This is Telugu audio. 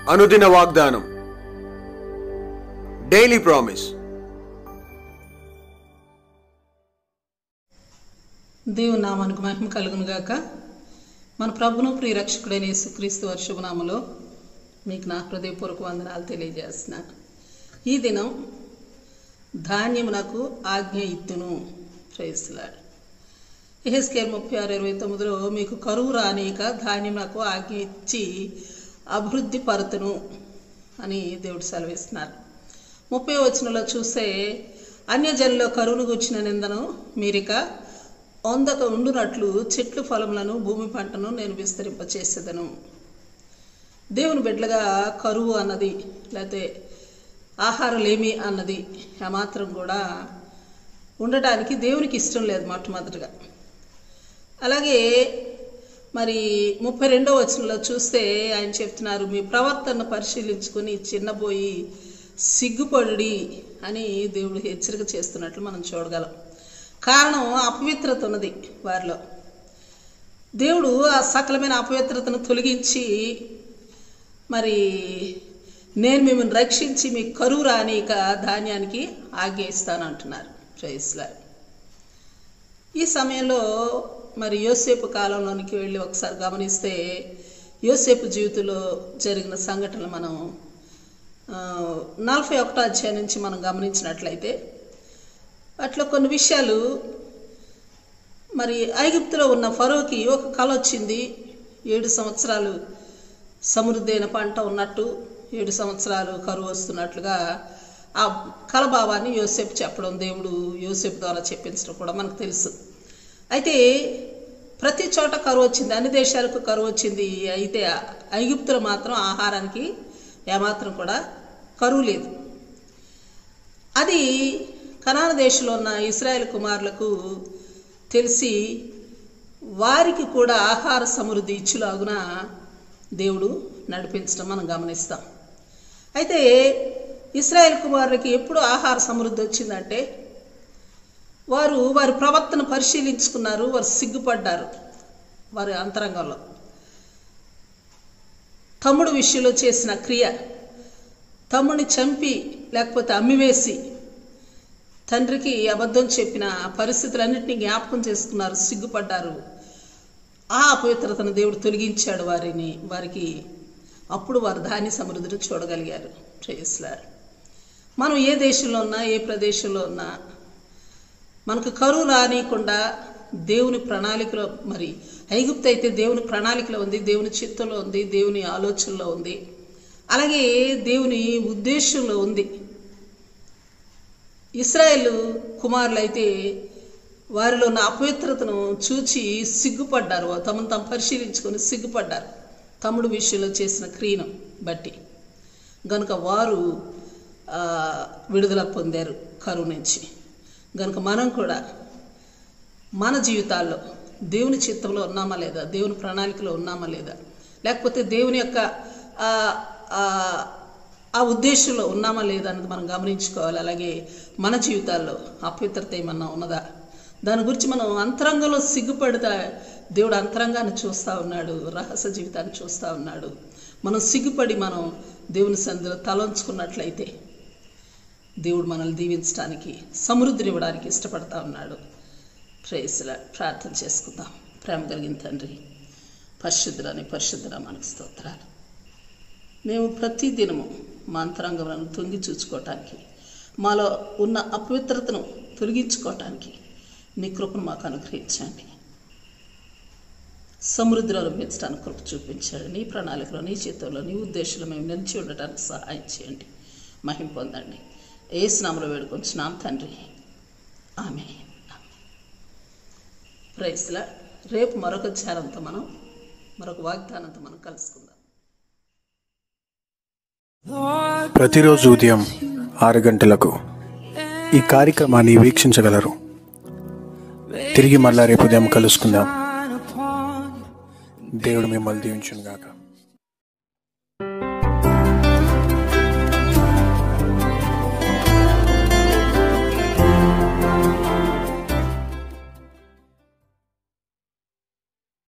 అనుదిన వాగ్దానం డైలీ ప్రామిస్ దేవుని నామానికి మహిమ కలుగును గాక మన ప్రభును ప్రియరక్షకుడైన యేసుక్రీస్తు వర్షభనామలో మీకు నా హృదయపూర్వక వందనాలు తెలియజేస్తున్నాను ఈ దినం ధాన్యమునకు ఆజ్ఞ ఇత్తును ప్రేస్తున్నాడు ఎహెస్కేల్ ముప్పై ఆరు ఇరవై తొమ్మిదిలో మీకు కరువు రానిక ధాన్యమునకు ఆజ్ఞ ఇచ్చి అభివృద్ధి పరుతును అని దేవుడు సెలవిస్తున్నారు ముప్పై వచనంలో చూస్తే అన్యజనులో కరువును గుచ్చిన నిందను మీరిక వందక ఉండునట్లు చెట్లు ఫలములను భూమి పంటను నేను విస్తరింపచేసేదను దేవుని బిడ్డలుగా కరువు అన్నది లేకపోతే ఆహారలేమి అన్నది ఏమాత్రం కూడా ఉండటానికి దేవునికి ఇష్టం లేదు మొట్టమొదటిగా అలాగే మరి ముప్పై రెండో వచనంలో చూస్తే ఆయన చెప్తున్నారు మీ ప్రవర్తన పరిశీలించుకొని చిన్నబోయి సిగ్గుపడుడి అని దేవుడు హెచ్చరిక చేస్తున్నట్లు మనం చూడగలం కారణం అపవిత్రత ఉన్నది వారిలో దేవుడు ఆ సకలమైన అపవిత్రతను తొలగించి మరి నేను మిమ్మల్ని రక్షించి మీ కరువు రానిక ధాన్యానికి ఆజ్ఞ ఇస్తాను అంటున్నారు ప్రైస్లా ఈ సమయంలో మరి యోసేపు కాలంలోనికి వెళ్ళి ఒకసారి గమనిస్తే యోసేపు జీవితంలో జరిగిన సంఘటనలు మనం ఆ, నలభై ఒకటో అధ్యాయం నుంచి మనం గమనించినట్లయితే అట్లా కొన్ని విషయాలు మరి ఐగుప్తులో ఉన్న ఫరోకి ఒక కళ వచ్చింది ఏడు సంవత్సరాలు సమృద్ధి అయిన పంట ఉన్నట్టు ఏడు సంవత్సరాలు కరువు వస్తున్నట్లుగా ఆ కలభావాన్ని యోసేపు చెప్పడం దేవుడు యోసేపు ద్వారా చెప్పించడం కూడా మనకు తెలుసు అయితే ప్రతి చోట కరువు వచ్చింది అన్ని దేశాలకు కరువు వచ్చింది అయితే ఐగుప్తులో మాత్రం ఆహారానికి ఏమాత్రం కూడా కరువు లేదు అది కనాన దేశంలో ఉన్న ఇస్రాయేల్ కుమారులకు తెలిసి వారికి కూడా ఆహార సమృద్ధి ఇచ్చులాగున దేవుడు నడిపించడం మనం గమనిస్తాం అయితే ఇస్రాయేల్ కుమారులకి ఎప్పుడు ఆహార సమృద్ధి వచ్చిందంటే వారు వారి ప్రవర్తన పరిశీలించుకున్నారు వారు సిగ్గుపడ్డారు వారి అంతరంగంలో తమ్ముడు విషయంలో చేసిన క్రియ తమ్ముడిని చంపి లేకపోతే అమ్మివేసి తండ్రికి అబద్ధం చెప్పిన పరిస్థితులన్నింటినీ జ్ఞాపకం చేసుకున్నారు సిగ్గుపడ్డారు ఆ అపవిత్రతను దేవుడు తొలగించాడు వారిని వారికి అప్పుడు వారు ధాన్య సమృద్ధిని చూడగలిగారు ప్రేయస్లాడు మనం ఏ దేశంలో ఉన్నా ఏ ప్రదేశంలో ఉన్నా మనకు కరువు రానియకుండా దేవుని ప్రణాళికలో మరి ఐగుప్తు అయితే దేవుని ప్రణాళికలో ఉంది దేవుని చిత్తంలో ఉంది దేవుని ఆలోచనలో ఉంది అలాగే దేవుని ఉద్దేశంలో ఉంది ఇస్రాయేల్ కుమారులు అయితే వారిలో ఉన్న అపవిత్రతను చూచి సిగ్గుపడ్డారు తమను తాము పరిశీలించుకొని సిగ్గుపడ్డారు తమ్ముడు విషయంలో చేసిన క్రియను బట్టి గనుక వారు ఆ, విడుదల పొందారు కరువు నుంచి గనుక మనం కూడా మన జీవితాల్లో దేవుని చిత్తంలో ఉన్నామా లేదా దేవుని ప్రణాళికలో ఉన్నామా లేదా లేకపోతే దేవుని యొక్క ఆ, ఆ, ఆ ఉద్దేశంలో ఉన్నామా లేదా అన్నది మనం గమనించుకోవాలి అలాగే మన జీవితాల్లో అపవిత్రత ఏమన్నా ఉన్నదా దాని గురించి మనం అంతరంగంలో సిగ్గుపడితే దేవుడు అంతరంగాన్ని చూస్తూ ఉన్నాడు రహస్య జీవితాన్ని చూస్తూ ఉన్నాడు మనం సిగ్గుపడి మనం దేవుని సంధిలో తలంచుకున్నట్లయితే దేవుడు మనల్ని దీవించడానికి సమృద్ధిని ఇవ్వడానికి ఇష్టపడతా ఉన్నాడు ప్రేయసుల ప్రార్థన చేసుకుందాం ప్రేమ కలిగిన తండ్రి పరిశుద్ధులని పరిశుద్ధుల మనకు స్తోత్రాలు మేము ప్రతి దినము మా అంతరంగములను తొంగి చూసుకోవటానికి మాలో ఉన్న అపవిత్రతను తొలగించుకోవటానికి నీ కృపను మాకు అనుగ్రహించండి సమృద్ధిలో అనుభవించడానికి కృప చూపించాడు నీ ప్రణాళికలో నీ చేతుల్లో నీ ఉద్దేశంలో మేము నిలిచి ఉండటానికి సహాయం చేయండి మహిం పొందండి ఏ స్నామలో వేడుకొంచున్నాం తండ్రి ఆమె ప్రైస్లా రేపు మరొక ధ్యానంతో మనం మరొక వాగ్దానంతో మనం కలుసుకుందాం ప్రతిరోజు ఉదయం ఆరు గంటలకు ఈ కార్యక్రమాన్ని వీక్షించగలరు తిరిగి మళ్ళా రేపు ఉదయం కలుసుకుందాం దేవుడు మిమ్మల్ని దీవించును గాక